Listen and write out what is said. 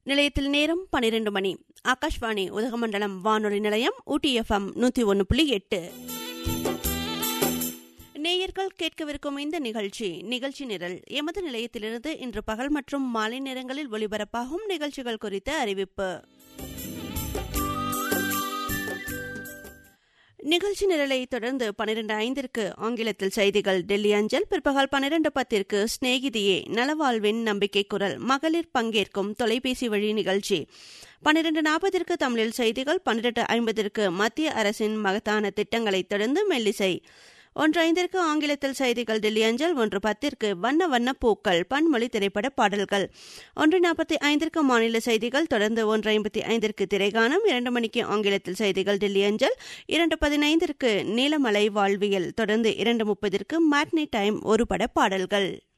நிலையத்தில் நேரம் பனிரெண்டு மணி ஆகாஷ்வாணி உதகமண்டலம் வானொலி நிலையம் ஊட்டி எஃப்எம் நூத்தி ஒன்னு புள்ளி எட்டு நேயர்கள் கேட்கவிருக்கும் இந்த நிகழ்ச்சி நிகழ்ச்சி நிரல் எமது நிலையத்திலிருந்து இன்று பகல் மற்றும் மாலை நேரங்களில் ஒலிபரப்பாகும் நிகழ்ச்சிகள் குறித்த அறிவிப்பு நிகழ்ச்சி நிரலை தொடர்ந்து பனிரெண்டு ஐந்திற்கு ஆங்கிலத்தில் செய்திகள் டெல்லி அஞ்சல் பிற்பகல் பனிரெண்டு பத்திற்கு ஸ்நேகிதியே நலவாழ்வின் நம்பிக்கை குரல் மகளிர் பங்கேற்கும் தொலைபேசி வழி நிகழ்ச்சி பனிரெண்டு நாற்பதிற்கு தமிழில் செய்திகள் பன்னிரண்டு ஐம்பதிற்கு மத்திய அரசின் மகத்தான திட்டங்களை தொடர்ந்து மெல்லிசை ஒன்று ஐந்திற்கு ஆங்கிலத்தில் செய்திகள் டெல்லி அஞ்சல் ஒன்று பத்திற்கு வண்ண வண்ண பூக்கள் பன்மொழி திரைப்பட பாடல்கள் ஒன்று நாற்பத்தி ஐந்திற்கு மாநில செய்திகள் தொடர்ந்து ஒன்று ஐம்பத்தி ஐந்திற்கு திரைகானம் இரண்டு மணிக்கு ஆங்கிலத்தில் செய்திகள் டெல்லி அஞ்சல் இரண்டு பதினைந்திற்கு நீலமலை வாழ்வியல் தொடர்ந்து இரண்டு முப்பதிற்கு மேட்னி டைம் ஒரு பட பாடல்கள்